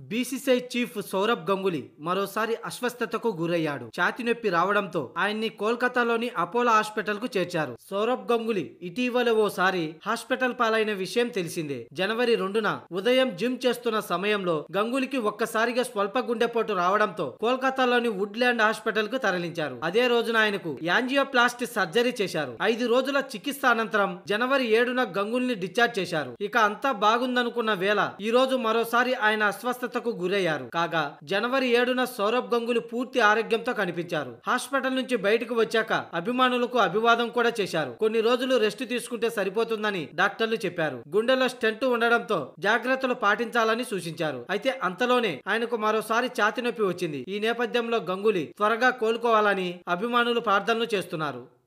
BCCI chief Saurabh Ganguly మరోసారి అస్వస్థతకు గురయ్యాడు ఛాతి నొప్పి రావడంతో ఆయన్ని కోల్కతాలోని అపోలో హాస్పిటల్ కు చేర్చారు సౌరభ్ గంగులీ ఇటీవల ఓసారి హాస్పిటల్ పాలైన విషయం తెలిసిందే జనవరి రెండున ఉదయం జిమ్ చేస్తున్న సమయంలో గంగులీకి ఒక్కసారిగా స్వల్ప గుండెపోటు రావడంతో కోల్కతాలోని వుడ్లాండ్ హాస్పిటల్ కు తరలించారు అదే రోజున ఆయనకు యాంజియోప్లాస్టీ సర్జరీ చేశారు ఐదు రోజుల చికిత్స అనంతరం జనవరి ఏడున గంగుల్ని డిశ్చార్జ్ చేశారు ఇక అంతా బాగుందనుకున్న వేళ ఈ రోజు మరోసారి ఆయన అస్వస్థతకు గురయ్యారు కాగా జనవరి ఏడున సౌరభ్ గంగులు పూర్తి ఆరోగ్యంతో కనిపించారు హాస్పిటల్ నుంచి బయటకు వచ్చాక అభిమానులకు అభివాదం కూడా చేశారు కొన్ని రోజులు రెస్ట్ తీసుకుంటే సరిపోతుందని డాక్టర్లు చెప్పారు గుండెలో స్టెంట్ ఉండడంతో జాగ్రత్తలు పాటించాలని సూచించారు అయితే అంతలోనే ఆయనకు మరోసారి ఛాతి నొప్పి వచ్చింది ఈ నేపథ్యంలో గంగులీ త్వరగా కోలుకోవాలని అభిమానులు ప్రార్థనలు చేస్తున్నారు